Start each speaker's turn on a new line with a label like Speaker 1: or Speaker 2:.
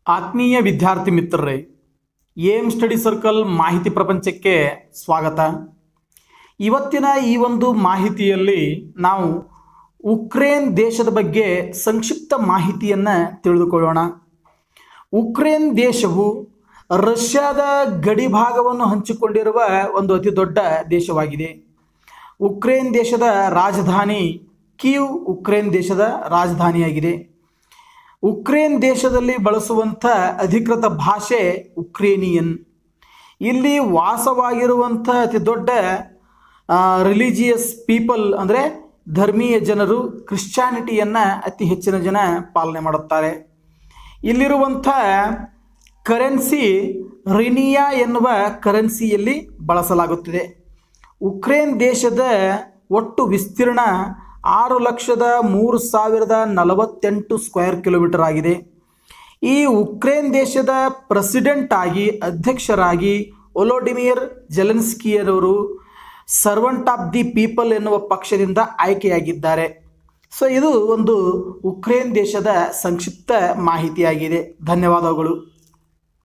Speaker 1: ಆತ್ಮೀಯ ವಿದ್ಯಾರ್ಥಿ ಮಿತ್ರರೇ ಏಮ್ ಸ್ಟಡಿ ಸರ್ಕಲ್ ಮಾಹಿತಿ ಪ್ರಪಂಚಕ್ಕೆ ಸ್ವಾಗತ ಇವತ್ತಿನ ಈ ಒಂದು ಮಾಹಿತಿಯಲ್ಲಿ ನಾವು ಉಕ್ರೇನ್ ದೇಶದ ಬಗ್ಗೆ ಸಂಕ್ಷಿಪ್ತ ಮಾಹಿತಿಯನ್ನು ತಿಳಿದುಕೊಳ್ಳೋಣ ಉಕ್ರೇನ್ ದೇಶವು ರಷ್ಯಾದ ಗಡಿ ಭಾಗವನ್ನು ಹಂಚಿಕೊಂಡಿರುವ ಒಂದು ಅತಿ ದೊಡ್ಡ ದೇಶವಾಗಿದೆ ಉಕ್ರೇನ್ ದೇಶದ ರಾಜಧಾನಿ ಕೀವ್ ಉಕ್ರೇನ್ ದೇಶದ ರಾಜಧಾನಿಯಾಗಿದೆ ಉಕ್ರೇನ್ ದೇಶದಲ್ಲಿ ಬಳಸುವಂಥ ಅಧಿಕೃತ ಭಾಷೆ ಉಕ್ರೇನಿಯನ್ ಇಲ್ಲಿ ವಾಸವಾಗಿರುವಂಥ ಅತಿ ದೊಡ್ಡ ರಿಲಿಜಿಯಸ್ ಪೀಪಲ್ ಅಂದರೆ ಧರ್ಮೀಯ ಜನರು ಕ್ರಿಶ್ಚಾನಿಟಿಯನ್ನು ಅತಿ ಹೆಚ್ಚಿನ ಜನ ಪಾಲನೆ ಮಾಡುತ್ತಾರೆ ಇಲ್ಲಿರುವಂಥ ಕರೆನ್ಸಿ ರಿನಿಯಾ ಎನ್ನುವ ಕರೆನ್ಸಿಯಲ್ಲಿ ಬಳಸಲಾಗುತ್ತಿದೆ ಉಕ್ರೇನ್ ದೇಶದ ಒಟ್ಟು ವಿಸ್ತೀರ್ಣ ಆರು ಲಕ್ಷದ ಮೂರು ಸಾವಿರದ ನಲವತ್ತೆಂಟು ಸ್ಕ್ವೇರ್ ಕಿಲೋಮೀಟರ್ ಆಗಿದೆ ಈ ಉಕ್ರೇನ್ ದೇಶದ ಪ್ರೆಸಿಡೆಂಟ್ ಆಗಿ ಅಧ್ಯಕ್ಷರಾಗಿ ಒಲೋಡಿಮಿಯರ್ ಜೆಲೆನ್ಸ್ಕಿಯರವರು ಸರ್ವಂಟ್ ಆಫ್ ದಿ ಪೀಪಲ್ ಎನ್ನುವ ಪಕ್ಷದಿಂದ ಆಯ್ಕೆಯಾಗಿದ್ದಾರೆ ಸೊ ಇದು ಒಂದು ಉಕ್ರೇನ್ ದೇಶದ ಸಂಕ್ಷಿಪ್ತ ಮಾಹಿತಿಯಾಗಿದೆ ಧನ್ಯವಾದಗಳು